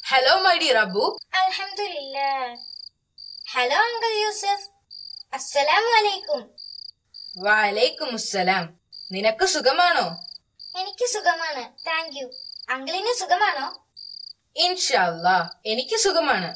hello my dear Abu അൽഹംദുലില്ല hello uncle Yusuf അസ്സലാമു അലൈക്കും വാലൈക്കും അസ്സലാം നിനക്ക് സുഖമാണോ എനിക്ക് സുഖമാണ് താങ്ക് യു അങ്കിളിന് സുഖമാണോ ഇൻഷാല്ലാ എനിക്ക് സുഖമാണ്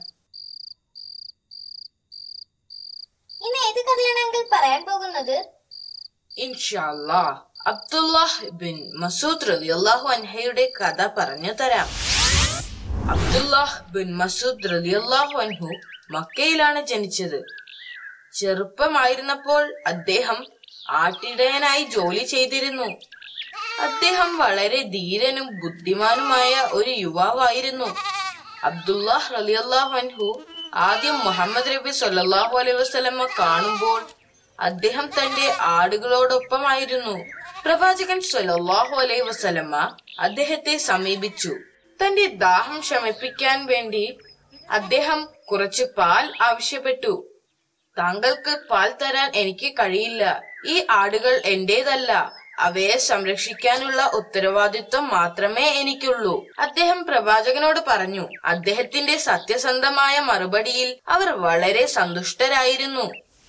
ഇന്ന് ഏത് കഥയാണ് അങ്കിൾ പറയാൻ പോകുന്നത് ഇൻഷാല്ലാ അബ്ദുല്ലാഹ് ബിൻ മസൂദ് റളിയല്ലാഹു അൻഹയുടെ കഥ പറഞ്ഞു തരാം അബ്ദുല്ലാഹ് ബിൻ മസൂദ് റളിയല്ലാഹു അൻഹു മക്കയിലാണ് ജനിച്ചത് ചെറുപ്പമായിരുന്നപ്പോൾ അദ്ദേഹം ആട്ടിടയനായി ജോലി ചെയ്തിരുന്നു അദ്ദേഹം വളരെ ധീരനും ബുദ്ധിമാനുമായ ഒരു യുവാവായിരുന്നു അബ്ദുല്ലാഹ് റളിയല്ലാഹു അൻഹു ആദ്യം മുഹമ്മദ് നബി സല്ലല്ലാഹു അലൈഹി വസല്ലമ കാണുമ്പോൾ അദ്ദേഹം തന്റെ ആടുകളോടൊപ്പമായിരുന്നു പ്രവാചകൻ സല്ലല്ലാഹു അലൈഹി വസല്ലമ അദ്ദേഹത്തെ സമീപിച്ചു തന്റെ ദാഹം ശമിപ്പിക്കാൻ വേണ്ടി അദ്ദേഹം കുറച്ച് പാൽ ആവശ്യപ്പെട്ടു താങ്കൾക്ക് പാൽ തരാൻ എനിക്ക് കഴിയില്ല ഈ ആടുകൾ എന്റേതല്ല അവയെ സംരക്ഷിക്കാനുള്ള ഉത്തരവാദിത്വം മാത്രമേ എനിക്കുള്ളൂ അദ്ദേഹം പ്രവാചകനോട് പറഞ്ഞു അദ്ദേഹത്തിന്റെ സത്യസന്ധമായ മറുപടിയിൽ അവർ വളരെ സന്തുഷ്ടരായിരുന്നു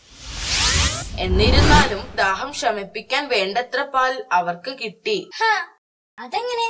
എന്നിരുന്നാലും ദാഹം ശമിപ്പിക്കാൻ വേണ്ടത്ര പാൽ അവർക്ക് കിട്ടി ഹാ അതെങ്ങനെ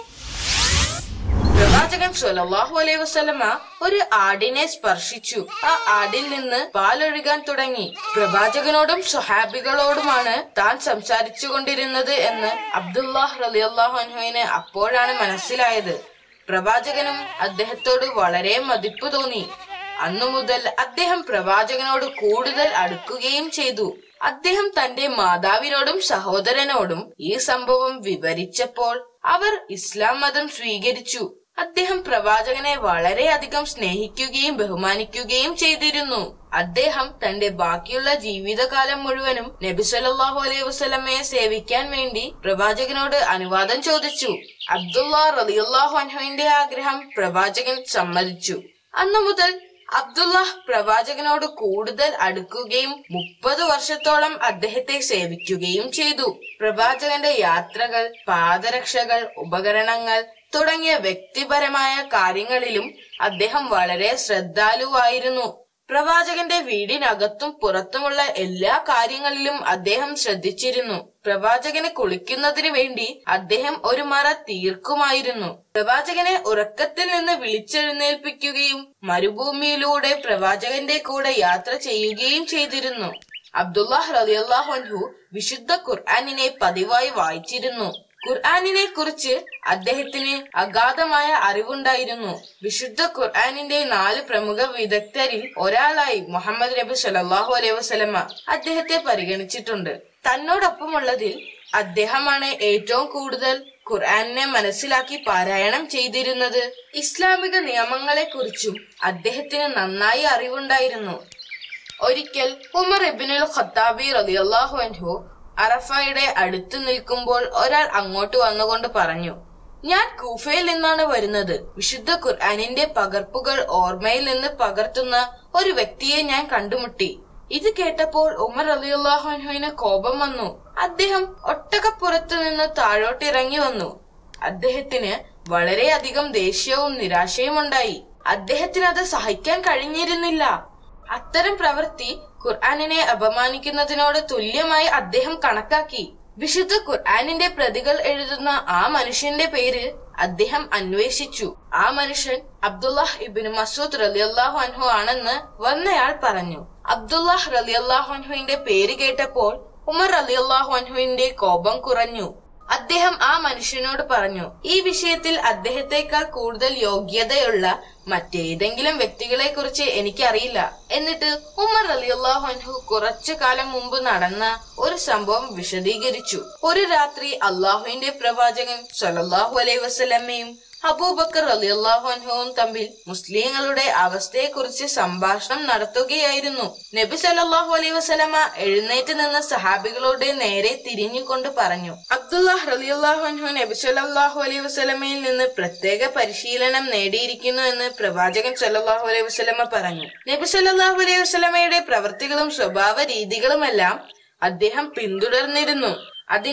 പ്രവാചകൻ സ്വല്ലല്ലാഹു അലൈഹി വസല്ലമ ഒരു ആടിനെ സ്പർശിച്ചു ആ ആടിൽ നിന്ന് പാലൊഴുകാൻ തുടങ്ങി പ്രവാചകനോടും സ്വഹാബികളോടുമാണ് താൻ സംസാരിച്ചു കൊണ്ടിരുന്നത് എന്ന് അബ്ദുല്ലാഹ് റളിയല്ലാഹു അൻഹുവിന് അപ്പോഴാണ് മനസ്സിലായത് പ്രവാചകനും അദ്ദേഹത്തോട് വളരെ മതിപ്പ് തോന്നി അന്നു മുതൽ അദ്ദേഹം പ്രവാചകനോട് കൂടുതൽ അടുക്കുകയും ചെയ്തു അദ്ദേഹം തന്റെ മാതാവിനോടും സഹോദരനോടും ഈ സംഭവം വിവരിച്ചപ്പോൾ അവർ ഇസ്ലാം മതം സ്വീകരിച്ചു അദ്ദേഹം പ്രവാചകനെ വളരെയധികം സ്നേഹിക്കുകയും ബഹുമാനിക്കുകയും ചെയ്തിരുന്നു അദ്ദേഹം തന്റെ ബാക്കിയുള്ള ജീവിതകാലം മുഴുവനും നബി സല്ലല്ലാഹു അലൈഹി വസല്ലമയെ സേവിക്കാൻ വേണ്ടി പ്രവാചകനോട് അനുവാദം ചോദിച്ചു അബ്ദുള്ള റളിയല്ലാഹു അൻഹുവിന്റെ ആഗ്രഹം പ്രവാചകൻ സമ്മതിച്ചു അന്നു മുതൽ അബ്ദുല്ലാഹ് പ്രവാചകനോട് കൂടുതൽ അടുക്കുകയും മുപ്പത് വർഷത്തോളം അദ്ദേഹത്തെ സേവിക്കുകയും ചെയ്തു പ്രവാചകന്റെ യാത്രകൾ പാദരക്ഷകൾ ഉപകരണങ്ങൾ തുടങ്ങിയ വ്യക്തിപരമായ കാര്യങ്ങളിലും അദ്ദേഹം വളരെ ശ്രദ്ധാലുവായിരുന്നു പ്രവാചകന്റെ വീടിനകത്തും പുറത്തുമുള്ള എല്ലാ കാര്യങ്ങളിലും അദ്ദേഹം ശ്രദ്ധിച്ചിരുന്നു പ്രവാചകനെ കുളിക്കുന്നതിന് വേണ്ടി അദ്ദേഹം ഒരു മറ തീർക്കുമായിരുന്നു പ്രവാചകനെ ഉറക്കത്തിൽ നിന്ന് വിളിച്ചെഴുന്നേൽപ്പിക്കുകയും മരുഭൂമിയിലൂടെ പ്രവാചകന്റെ കൂടെ യാത്ര ചെയ്യുകയും ചെയ്തിരുന്നു അബ്ദുല്ലാഹ് റളിയല്ലാഹു അൻഹു വിശുദ്ധ ഖുർആനിനെ പതിവായി വായിച്ചിരുന്നു ഖുർആനിനെ കുറിച്ച് അദ്ദേഹത്തിന് അഗാധമായ അറിവുണ്ടായിരുന്നു വിശുദ്ധ ഖുർആനിന്റെ നാല് പ്രമുഖ വിദഗ്ധരിൽ ഒരാളായി മുഹമ്മദ് നബി സല്ലല്ലാഹു അലൈഹി വസല്ലമ അദ്ദേഹത്തെ പരിഗണിച്ചിട്ടുണ്ട് തന്നോടൊപ്പമുള്ളതിൽ അദ്ദേഹമാണ് ഏറ്റവും കൂടുതൽ ഖുർആനെ മനസ്സിലാക്കി പാരായണം ചെയ്തിരുന്നത് ഇസ്ലാമിക നിയമങ്ങളെക്കുറിച്ചും അദ്ദേഹത്തിന് നന്നായി അറിവുണ്ടായിരുന്നു ഒരിക്കൽ ഉമർ ഇബ്നുൽ ഖത്താബി റളിയല്ലാഹു അൻഹു അറഫയുടെ അടുത്ത് നിൽക്കുമ്പോൾ ഒരാൾ അങ്ങോട്ട് വന്നുകൊണ്ട് പറഞ്ഞു ഞാൻ കൂഫയിൽ നിന്നാണ് വരുന്നത് വിശുദ്ധ ഖുർആനിന്റെ പകർപ്പുകൾ ഓർമ്മയിൽ നിന്ന് പകർത്തുന്ന ഒരു വ്യക്തിയെ ഞാൻ കണ്ടുമുട്ടി ഇത് കേട്ടപ്പോൾ ഉമർ അലിയുല്ലാഹു അൻഹുവിന് കോപം വന്നു അദ്ദേഹം ഒട്ടകപ്പുറത്ത് നിന്ന് താഴോട്ടിറങ്ങി വന്നു അദ്ദേഹത്തിന് വളരെയധികം ദേഷ്യവും നിരാശയും ഉണ്ടായി അദ്ദേഹത്തിന് അത് സഹിക്കാൻ കഴിഞ്ഞിരുന്നില്ല അത്തരം പ്രവൃത്തി ഖുർആാനിനെ അപമാനിക്കുന്നതിനോട് തുല്യമായി അദ്ദേഹം കണക്കാക്കി വിശുദ്ധ ഖുർആാനിന്റെ പ്രതികൾ എഴുതുന്ന ആ മനുഷ്യന്റെ പേര് അദ്ദേഹം അന്വേഷിച്ചു ആ മനുഷ്യൻ അബ്ദുല്ലാഹ് ഇബിൻ മസൂദ് റലിയല്ലാഹു അൻഹു ആണെന്ന് വന്നയാൾ പറഞ്ഞു അബ്ദുല്ലാഹ് റലിയല്ലാഹു അൻഹുവിന്റെ പേര് കേട്ടപ്പോൾ ഉമർ റലിയല്ലാഹു അൻഹുവിന്റെ കോപം കുറഞ്ഞു അദ്ദേഹം ആ മനുഷ്യനോട് പറഞ്ഞു ഈ വിഷയത്തിൽ അദ്ദേഹത്തെക്കാൾ കൂടുതൽ യോഗ്യതയുള്ള മറ്റേതെങ്കിലും വ്യക്തികളെ കുറിച്ച് എനിക്കറിയില്ല എന്നിട്ട് ഉമർ അലിയല്ലാഹു അൻഹു കുറച്ചു കാലം മുമ്പ് നടന്ന ഒരു സംഭവം വിശദീകരിച്ചു ഒരു രാത്രി അള്ളാഹുവിന്റെ പ്രവാചകൻ സല്ലല്ലാഹു അലൈഹി വസല്ലമ്മയും അബൂബക്കർ അലിയല്ലാഹു അൻഹുവും തമ്മിൽ മുസ്ലിങ്ങളുടെ അവസ്ഥയെക്കുറിച്ച് സംഭാഷണം നടത്തുകയായിരുന്നു നബി സല്ലല്ലാഹു അലൈഹി വസല്ലമ എഴുന്നേറ്റ് നിന്ന് സഹാബികളോട് നേരെ തിരിഞ്ഞുകൊണ്ട് പറഞ്ഞു അബ്ദുല്ലാഹ് റളിയല്ലാഹു അൻഹു നബി സല്ലല്ലാഹു അലൈഹി വസല്ലമയിൽ നിന്ന് പ്രത്യേക പരിശീലനം നേടിയിരിക്കുന്നു എന്ന് പ്രവാചകൻ സല്ലല്ലാഹു അലൈഹി വസല്ലമ പറഞ്ഞു നബി സല്ലല്ലാഹു അലൈഹി വസല്ലമയുടെ പ്രവൃത്തികളും സ്വഭാവ രീതികളുമെല്ലാം അദ്ദേഹം പിന്തുടർന്നിരുന്നു അതിനാൽ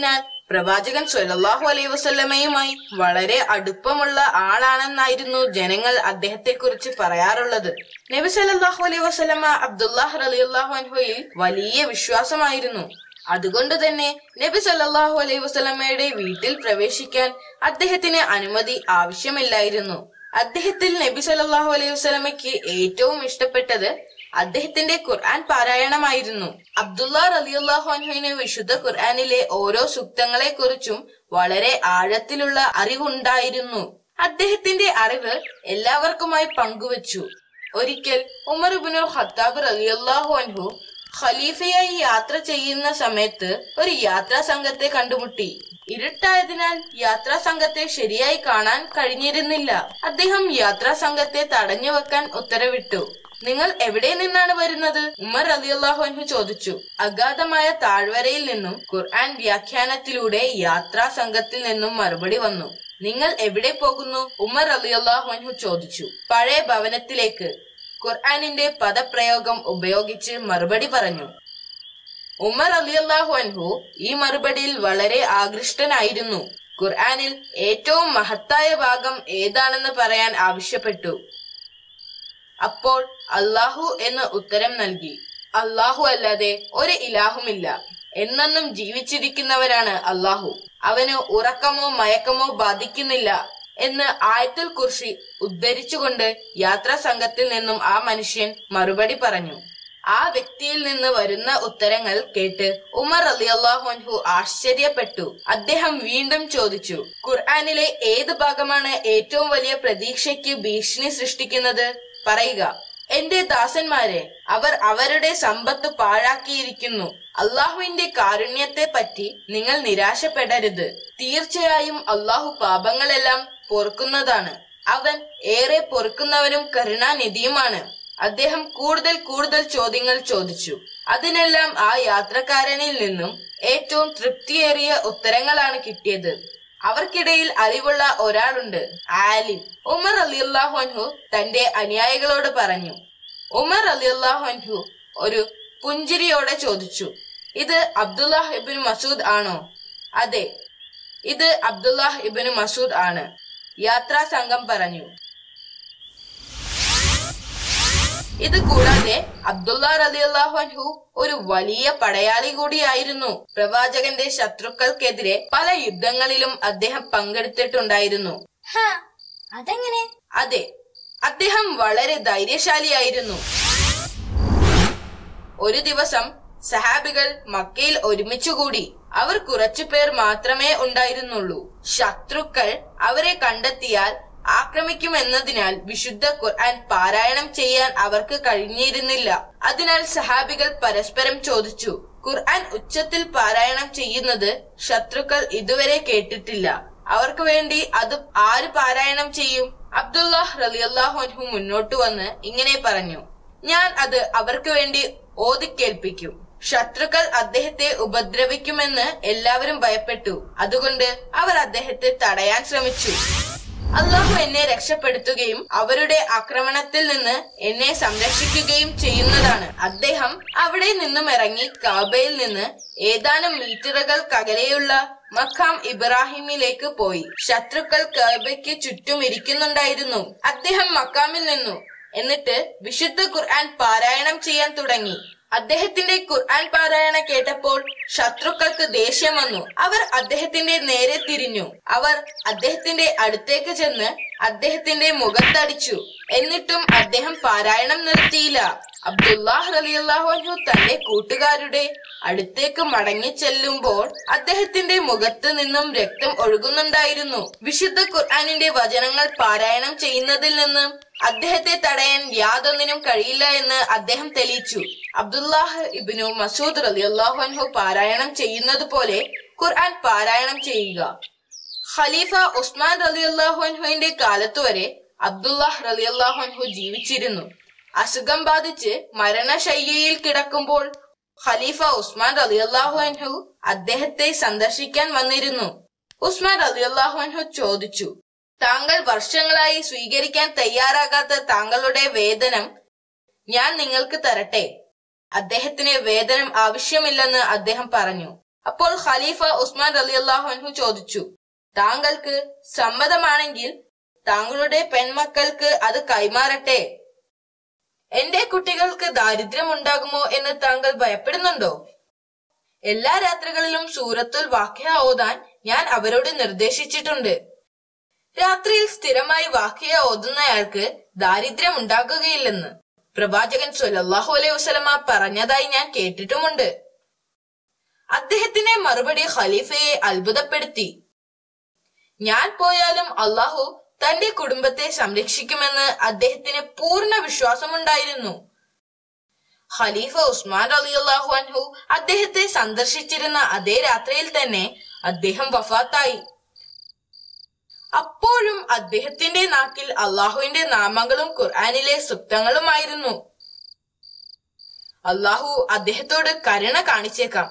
പ്രവാചകൻ സ്വല്ലല്ലാഹു അലൈഹി വസല്ലമയുമായി വളരെ അടുപ്പമുള്ള ആളാണെന്നായിരുന്നു ജനങ്ങൾ അദ്ദേഹത്തെക്കുറിച്ച് പറയാറുള്ളത് നബി സല്ലല്ലാഹു അലൈഹി വസല്ലമ അബ്ദുല്ലാഹ് റളിയല്ലാഹു അൻഹുയിൽ വലിയ വിശ്വാസമായിരുന്നു അതുകൊണ്ട് തന്നെ നബി സല്ലല്ലാഹു അലൈഹി വസല്ലമയുടെ വീട്ടിൽ പ്രവേശിക്കാൻ അദ്ദേഹത്തിന് അനുമതി ആവശ്യമില്ലായിരുന്നു അദ്ദേഹത്തിൽ നബി സല്ലല്ലാഹു അലൈഹി വസല്ലമയ്ക്ക് ഏറ്റവും ഇഷ്ടപ്പെട്ടത് അദ്ദേഹത്തിന്റെ ഖുർആൻ പാരായണമായിരുന്നു അബ്ദുള്ള റലിയുല്ലാഹു അൻഹുവിന് വിശുദ്ധ ഖുർആനിലെ ഓരോ സൂക്തങ്ങളെ കുറിച്ചും വളരെ ആഴത്തിലുള്ള അറിവുണ്ടായിരുന്നു അദ്ദേഹത്തിന്റെ അറിവ് എല്ലാവർക്കുമായി പങ്കുവച്ചു ഒരിക്കൽ ഉമർ ഇബ്നുൽ ഖത്താബ് റലിയല്ലാഹു അൻഹു ഖലീഫയായി യാത്ര ചെയ്യുന്ന സമയത്ത് ഒരു യാത്രാ സംഘത്തെ കണ്ടുമുട്ടി ഇരുട്ടായതിനാൽ യാത്രാ സംഘത്തെ ശരിയായി കാണാൻ കഴിഞ്ഞിരുന്നില്ല അദ്ദേഹം യാത്രാ സംഘത്തെ തടഞ്ഞു വെക്കാൻ ഉത്തരവിട്ടു നിങ്ങൾ എവിടെ നിന്നാണ് വരുന്നത് ഉമർ റളിയല്ലാഹു അൻഹു ചോദിച്ചു അഗാധമായ താഴ്വരയിൽ നിന്നും ഖുർആൻ വ്യാഖ്യാനത്തിലൂടെ യാത്രാ സംഘത്തിൽ നിന്നും മറുപടി വന്നു നിങ്ങൾ എവിടെ പോകുന്നു ഉമർ റളിയല്ലാഹു അൻഹു ചോദിച്ചു പഴയ ഭവനത്തിലേക്ക് ഖുർആനിന്റെ പദപ്രയോഗം ഉപയോഗിച്ച് മറുപടി പറഞ്ഞു ഉമർ അലിയല്ലാഹു അൻഹു ഈ മറുപടിയിൽ വളരെ ആകൃഷ്ടനായിരുന്നു ഖുർആനിൽ ഏറ്റവും മഹത്തായ ഭാഗം ഏതാണെന്ന് പറയാൻ ആവശ്യപ്പെട്ടു അപ്പോൾ അള്ളാഹു എന്ന് ഉത്തരം നൽകി അള്ളാഹു അല്ലാതെ ഒരു ഇലാഹുമില്ല എന്നെന്നും ജീവിച്ചിരിക്കുന്നവരാണ് അള്ളാഹു അവന് ഉറക്കമോ മയക്കമോ ബാധിക്കുന്നില്ല എന്ന് ആയത്തുൽ കുർസി ഉദ്ധരിച്ചുകൊണ്ട് യാത്രാ സംഘത്തിൽ നിന്നും ആ മനുഷ്യൻ മറുപടി പറഞ്ഞു ആ വ്യക്തിയിൽ നിന്ന് വരുന്ന ഉത്തരങ്ങൾ കേട്ട് ഉമർ അലിയല്ലാഹു അൻഹു ആശ്ചര്യപ്പെട്ടു അദ്ദേഹം വീണ്ടും ചോദിച്ചു ഖുർആനിലെ ഏത് ഭാഗമാണ് ഏറ്റവും വലിയ പ്രതീക്ഷയ്ക്ക് ഭീഷണി സൃഷ്ടിക്കുന്നത് പറയുക എന്റെ ദാസന്മാരെ അവർ അവരുടെ സമ്പത്ത് പാഴാക്കിയിരിക്കുന്നു അള്ളാഹുവിന്റെ കാരുണ്യത്തെ പറ്റി നിങ്ങൾ നിരാശപ്പെടരുത് തീർച്ചയായും അള്ളാഹു പാപങ്ങളെല്ലാം പൊറുക്കുന്നതാണ് അവൻ ഏറെ പൊറുക്കുന്നവനും കരുണാനിധിയുമാണ് അദ്ദേഹം കൂടുതൽ കൂടുതൽ ചോദ്യങ്ങൾ ചോദിച്ചു അതിനെല്ലാം ആ യാത്രക്കാരനിൽ നിന്നും ഏറ്റവും തൃപ്തിയേറിയ ഉത്തരങ്ങളാണ് കിട്ടിയത് അവർക്കിടയിൽ അറിവുള്ള ഒരാളുണ്ട് ആലിം ഉമർ അലിയല്ലാഹു അൻഹു തന്റെ അനുയായികളോട് പറഞ്ഞു ഉമർ അലിയല്ലാഹു അൻഹു ഒരു പുഞ്ചിരിയോടെ ചോദിച്ചു ഇത് അബ്ദുല്ലാഹ് ഇബിൻ മസൂദ് ആണോ അതെ ഇത് അബ്ദുല്ലാഹ് ഇബിൻ മസൂദ് ആണ് യാത്രാ സംഘം പറഞ്ഞു ഇത് കൂടാതെ അബ്ദുള്ള റലിയല്ലാഹു അൻഹു ഒരു വലിയ പടയാളി കൂടിയായിരുന്നു പ്രവാചകന്റെ ശത്രുക്കൾക്കെതിരെ പല യുദ്ധങ്ങളിലും അദ്ദേഹം പങ്കെടുത്തിട്ടുണ്ടായിരുന്നു ഹാ അതെങ്ങനെ അതെ അദ്ദേഹം വളരെ ധൈര്യശാലിയായിരുന്നു ഒരു ദിവസം സഹാബികൾ മക്കയിൽ ഒരുമിച്ചുകൂടി അവർ കുറച്ചു പേർ മാത്രമേ ഉണ്ടായിരുന്നുള്ളൂ ശത്രുക്കൾ അവരെ കണ്ടെത്തിയാൽ ആക്രമിക്കുമെന്നതിനാൽ വിശുദ്ധ ഖുർആൻ പാരായണം ചെയ്യാൻ അവർക്ക് കഴിഞ്ഞിരുന്നില്ല അതിനാൽ സഹാബികൾ പരസ്പരം ചോദിച്ചു ഖുർആൻ ഉച്ചത്തിൽ പാരായണം ചെയ്യുന്നത് ശത്രുക്കൾ ഇതുവരെ കേട്ടിട്ടില്ല അവർക്ക് വേണ്ടി അത് ആര് പാരായണം ചെയ്യും അബ്ദുല്ലാഹ് റലിയല്ലാഹു അൻഹു മുന്നോട്ട് വന്ന് ഇങ്ങനെ പറഞ്ഞു ഞാൻ അത് അവർക്ക് വേണ്ടി ഓതിക്കേൽപ്പിക്കും ശത്രുക്കൾ അദ്ദേഹത്തെ ഉപദ്രവിക്കുമെന്ന് എല്ലാവരും ഭയപ്പെട്ടു അതുകൊണ്ട് അവർ അദ്ദേഹത്തെ തടയാൻ ശ്രമിച്ചു അള്ളാഹു എന്നെ രക്ഷപ്പെടുത്തുകയും അവരുടെ ആക്രമണത്തിൽ നിന്ന് എന്നെ സംരക്ഷിക്കുകയും ചെയ്യുന്നതാണ് അദ്ദേഹം അവിടെ നിന്നും ഇറങ്ങി കാബയിൽ നിന്ന് ഏതാനും മീറ്ററുകൾക്കകലെയുള്ള മഖാം ഇബ്രാഹിമിലേക്ക് പോയി ശത്രുക്കൾ കാബയ്ക്ക് ചുറ്റും ഇരിക്കുന്നുണ്ടായിരുന്നു അദ്ദേഹം മക്കാമിൽ നിന്നു എന്നിട്ട് വിശുദ്ധ ഖുർആൻ പാരായണം ചെയ്യാൻ തുടങ്ങി അദ്ദേഹത്തിന്റെ ഖുർആൻ പാരായണ കേട്ടപ്പോൾ ശത്രുക്കൾക്ക് ദേഷ്യം വന്നു അവർ അദ്ദേഹത്തിന്റെ നേരെ തിരിഞ്ഞു അവർ അദ്ദേഹത്തിന്റെ അടുത്തേക്ക് ചെന്ന് അദ്ദേഹത്തിന്റെ മുഖത്തടിച്ചു എന്നിട്ടും അദ്ദേഹം പാരായണം നിർത്തിയില്ല അബ്ദുല്ലാഹ് റലിയല്ലാഹു അൻഹു തന്റെ കൂട്ടുകാരുടെ അടുത്തേക്ക് മടങ്ങി ചെല്ലുമ്പോൾ അദ്ദേഹത്തിന്റെ മുഖത്ത് നിന്നും രക്തം ഒഴുകുന്നുണ്ടായിരുന്നു വിശുദ്ധ ഖുർആനിന്റെ വചനങ്ങൾ പാരായണം ചെയ്യുന്നതിൽ നിന്നും അദ്ദേഹത്തെ തടയാൻ യാതൊന്നിനും കഴിയില്ല എന്ന് അദ്ദേഹം തെളിയിച്ചു അബ്ദുല്ലാഹ് ഇബിനു മസൂദ് റലിയല്ലാഹു അൻഹു പാരായണം ചെയ്യുന്നത് പോലെ ഖുർആൻ പാരായണം ചെയ്യുക ഖലീഫ ഉസ്മാൻ റലിയല്ലാഹു അൻഹുവിന്റെ കാലത്തുവരെ അബ്ദുല്ലാഹ് റലിയല്ലാഹു അൻഹു ജീവിച്ചിരുന്നു അസുഖം ബാധിച്ച് മരണശയ്യയിൽ കിടക്കുമ്പോൾ ഖലീഫ ഉസ്മാൻ റലിയല്ലാഹു അൻഹു അദ്ദേഹത്തെ സന്ദർശിക്കാൻ വന്നിരുന്നു ഉസ്മാൻ റലിയല്ലാഹു അൻഹു ചോദിച്ചു താങ്കൾ വർഷങ്ങളായി സ്വീകരിക്കാൻ തയ്യാറാകാത്ത താങ്കളുടെ വേതനം ഞാൻ നിങ്ങൾക്ക് തരട്ടെ അദ്ദേഹത്തിന് വേതനം ആവശ്യമില്ലെന്ന് അദ്ദേഹം പറഞ്ഞു അപ്പോൾ ഖലീഫ ഉസ്മാൻ അലി അൻഹു ചോദിച്ചു താങ്കൾക്ക് സമ്മതമാണെങ്കിൽ താങ്കളുടെ പെൺമക്കൾക്ക് അത് കൈമാറട്ടെ എന്റെ കുട്ടികൾക്ക് ദാരിദ്ര്യമുണ്ടാകുമോ എന്ന് താങ്കൾ ഭയപ്പെടുന്നുണ്ടോ എല്ലാ രാത്രികളിലും സൂറത്തുൽ വാക്യ ഓതാൻ ഞാൻ അവരോട് നിർദ്ദേശിച്ചിട്ടുണ്ട് രാത്രിയിൽ സ്ഥിരമായി വാക്യ ഓതുന്നയാൾക്ക് ദാരിദ്ര്യം ഉണ്ടാകുകയില്ലെന്ന് പ്രവാചകൻ സ്വല്ലല്ലാഹു അലൈഹി വസല്ലമ പറഞ്ഞതായി ഞാൻ കേട്ടിട്ടുമുണ്ട് അദ്ദേഹത്തിന്റെ മറുപടി ഖലീഫയെ അത്ഭുതപ്പെടുത്തി ഞാൻ പോയാലും അള്ളാഹു തന്റെ കുടുംബത്തെ സംരക്ഷിക്കുമെന്ന് അദ്ദേഹത്തിന് പൂർണ്ണ വിശ്വാസമുണ്ടായിരുന്നു ഖലീഫ ഉസ്മാൻ അലി അള്ളാഹു അൻഹു അദ്ദേഹത്തെ സന്ദർശിച്ചിരുന്ന അതേ രാത്രിയിൽ തന്നെ അദ്ദേഹം വഫാത്തായി അപ്പോഴും അദ്ദേഹത്തിന്റെ നാക്കിൽ അള്ളാഹുവിന്റെ നാമങ്ങളും ഖുർആാനിലെ സുക്തങ്ങളുമായിരുന്നു അള്ളാഹു അദ്ദേഹത്തോട് കരുണ കാണിച്ചേക്കാം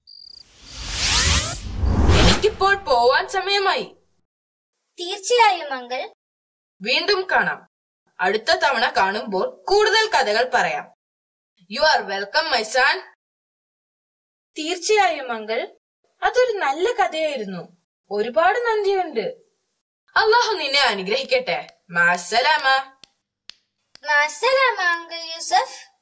എനിക്കിപ്പോൾ പോവാൻ സമയമായി തീർച്ചയായും അങ്കിൾ വീണ്ടും കാണാം അടുത്ത തവണ കാണുമ്പോൾ കൂടുതൽ കഥകൾ പറയാം you are welcome my son തീർച്ചയായും അങ്കിൾ അതൊരു നല്ല കഥയായിരുന്നു ഒരുപാട് നന്ദിയുണ്ട് അള്ളാഹു നിന്നെ അനുഗ്രഹിക്കട്ടെ മാസലാമ മാസലാമ അങ്കിൾ യൂസഫ്